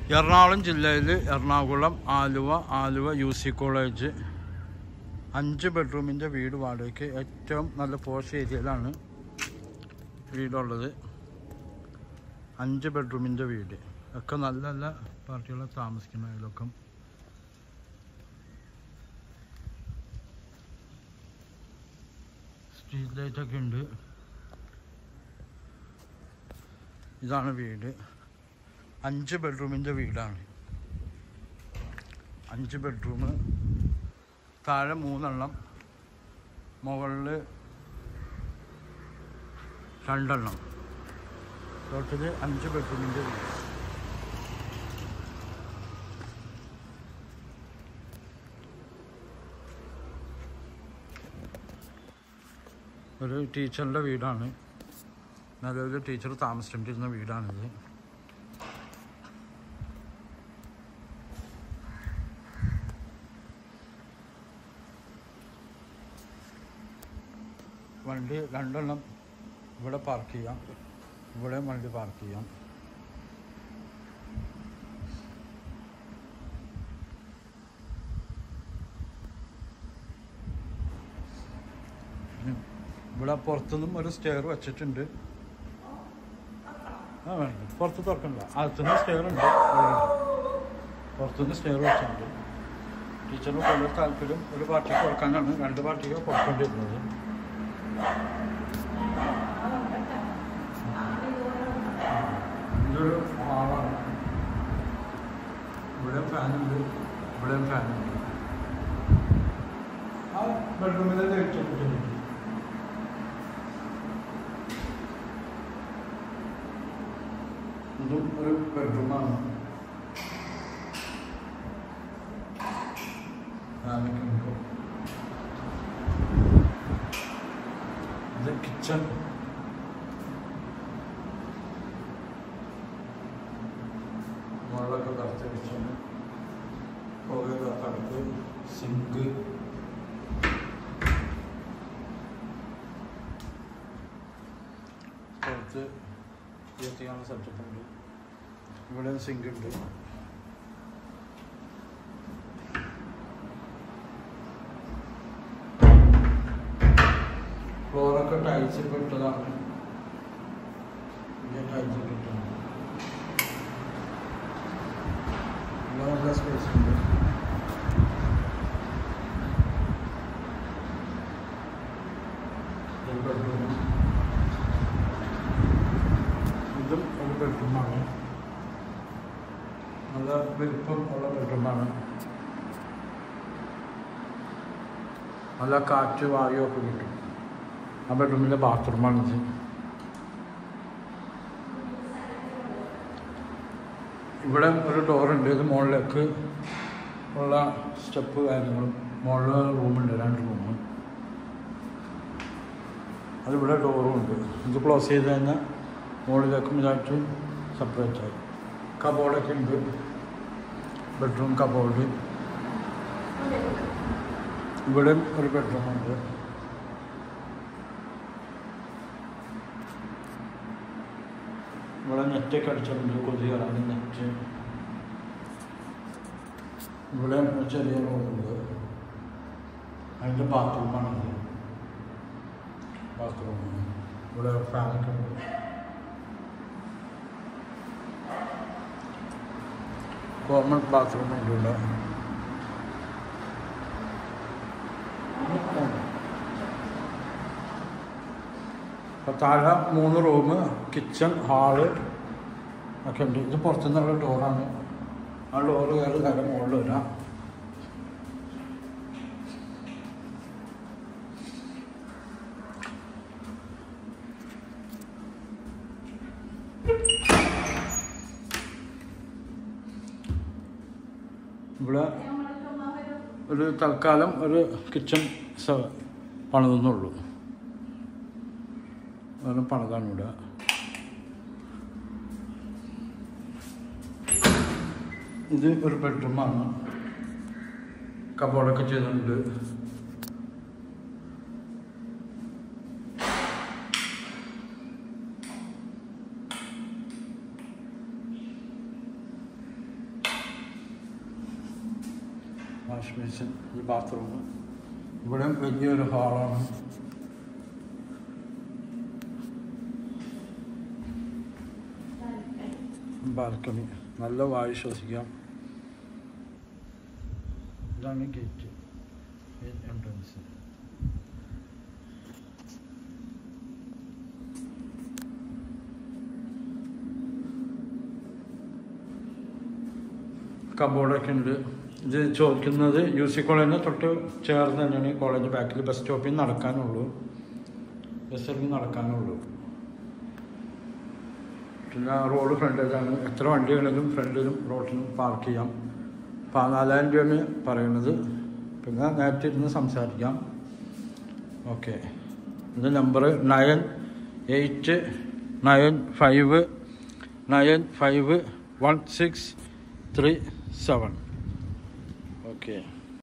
എറണാകുളം ജില്ലയിൽ Ernakulam Aluva Aluva U C college അഞ്ച് ബെഡ്റൂമിൻ്റെ വീട് വാടകയ്ക്ക് ഏറ്റവും നല്ല പോഷ് ഏരിയയിലാണ് വീടുള്ളത് അഞ്ച് ബെഡ്റൂമിൻ്റെ വീട് ഒക്കെ നല്ല നല്ല പാർട്ടികൾ താമസിക്കുന്ന അതിലൊക്കെ സ്ട്രീറ്റ് ലൈറ്റൊക്കെ ഉണ്ട് ഇതാണ് വീട് അഞ്ച് ബെഡ്റൂമിൻ്റെ വീടാണ് അഞ്ച് ബെഡ്റൂം താഴെ മൂന്നെണ്ണം മുകളിൽ രണ്ടെണ്ണം ടോട്ടൽ അഞ്ച് ബെഡ്റൂമിൻ്റെ വീട് ഒരു ടീച്ചറിൻ്റെ വീടാണ് നിലവിൽ ടീച്ചർ താമസിച്ചിട്ടിരുന്ന വീടാണിത് വണ്ടി രണ്ടെണ്ണം ഇവിടെ പാർക്ക് ചെയ്യാം ഇവിടെ വണ്ടി പാർക്ക് ചെയ്യാം ഉം. ഇവിടെ പുറത്തുനിന്നും ഒരു സ്റ്റെയർ വെച്ചിട്ടുണ്ട് ആ വേണ്ട പുറത്ത് തുറക്കണ്ട അകത്തുനിന്ന് സ്റ്റെയർ ഉണ്ട് പുറത്തുനിന്ന് സ്റ്റെയർ വെച്ചിട്ടുണ്ട് ടീച്ചറിന് കൂടുതൽ താല്പര്യം ഒരു പാർട്ടിക്ക് കൊടുക്കാനാണ് രണ്ട് പാർട്ടിക്ക് കൊടുക്കേണ്ടിയിരുന്നത് ഇതൊരു ഹാളാണ് ഇവിടെ ഫാനുണ്ട് ഇവിടെ ഫാനുണ്ട് ആ ബെഡ്റൂമിലെ ലൈറ്റ് ഇട്ടിട്ടുണ്ട് ഇതും ഒരു ബെഡ്റൂമാണ് ഫാനൊക്കെ ഉണ്ട് ഇത് കിച്ചൺ മുകളിലൊക്കെ കറുത്ത കിച്ചൺ പുകയൊക്കെ കറുത്ത് സിങ്ക് പുറത്ത് എത്തിക്കാനുള്ള സെറ്റപ്പ് ഉണ്ട് ഇവിടെ സിങ്ക് ഉണ്ട് ഫ്ലോറൊക്കെ ടൈൽസ് ഒക്കെ ഇട്ടതാണ് ഇവിടെ ടൈൽസ് ഒക്കെ ഇട്ടതാണ് ഇവിടെ നല്ല സ്പേസ് ഉണ്ട് ഒരു ബെഡ്റൂം ഇതും ഒരു ബെഡ്റൂമാണ് നല്ല വലിപ്പം ഉള്ള ബെഡ്റൂമാണ് നല്ല കാറ്റ് വായു ഒക്കെ കിട്ടും ആ ബെഡ്റൂമിലെ ബാത്റൂമാണിത് ഇവിടെ ഒരു ഡോറുണ്ട് ഇത് മുകളിലേക്ക് ഉള്ള സ്റ്റെപ്പ് കാര്യങ്ങളും മുകളിൽ റൂമുണ്ട് രണ്ട് റൂം അതിവിടെ ഡോറും ഉണ്ട് ഇത് ക്ലോസ് ചെയ്ത് കഴിഞ്ഞാൽ മുകളിലേക്കും ഇതായിട്ട് സെപ്പറേറ്റ് ആയി കബോർഡൊക്കെ ഉണ്ട് ബെഡ്റൂം കബോർഡ് ഇവിടെ ഒരു ബെഡ്റൂമുണ്ട് ഇവിടെ നെറ്റൊക്കെ അടിച്ചിട്ടുണ്ട് കൊതി കയറാൻ നെറ്റ് ഇവിടെ ഒരു ചെറിയ റൂമുണ്ട് അതിൻ്റെ ബാത്റൂമാണിത് ബാത്റൂം ഇവിടെ ഫാനൊക്കെ ഉണ്ട് കോമൺ ബാത്റൂം ഉണ്ട് ഇവിടെ അപ്പോൾ താഴെ മൂന്ന് റൂം കിച്ചൺ ഹാള് ഒക്കെ ഉണ്ട് ഇത് പുറത്തുനിന്നുള്ള ഡോറാണ് ആ ഡോറ് കയറി നേരെ മുകളിൽ വരാം ഇവിടെ ഒരു തൽക്കാലം ഒരു കിച്ചൺ പണിതെന്നുള്ളൂ അങ്ങനെ പണിതാണ് ഇവിടെ ഇത് ഒരു ബെഡ്റൂമാണ് കബോർഡൊക്കെ ചെയ്തിട്ടുണ്ട് വാഷ് ബേസിൻ ഈ ബാത്റൂം ഇവിടെ വലിയൊരു ഹാളാണ് ബാൽക്കണി നല്ല വായു ശ്വസിക്കാം ഇതാണ് ഗേറ്റ് എൻട്രൻസ് കബോർഡൊക്കെ ഉണ്ട് ഇത് ചോദിക്കുന്നത് യു സി കോളേജിന് തൊട്ട് ചേർന്ന് തന്നെയാണ് ഈ കോളേജ് ബാക്കിൽ ബസ് സ്റ്റോപ്പിൽ നിന്ന് നടക്കാനുള്ളൂ ബസ് ഇറങ്ങി നടക്കാനുള്ളൂ പിന്നെ റോഡ് ഫ്രണ്ടേജാണ് എത്ര വണ്ടിയാണെങ്കിലും ഫ്രണ്ടിലും റോഡിലും പാർക്ക് ചെയ്യാം പതിനാലായിരം രൂപയാണ് പറയുന്നത് പിന്നെ നേരത്തെ ഇരുന്ന് സംസാരിക്കാം ഓക്കെ ഇത് number nine eight nine five nine five one six three seven okay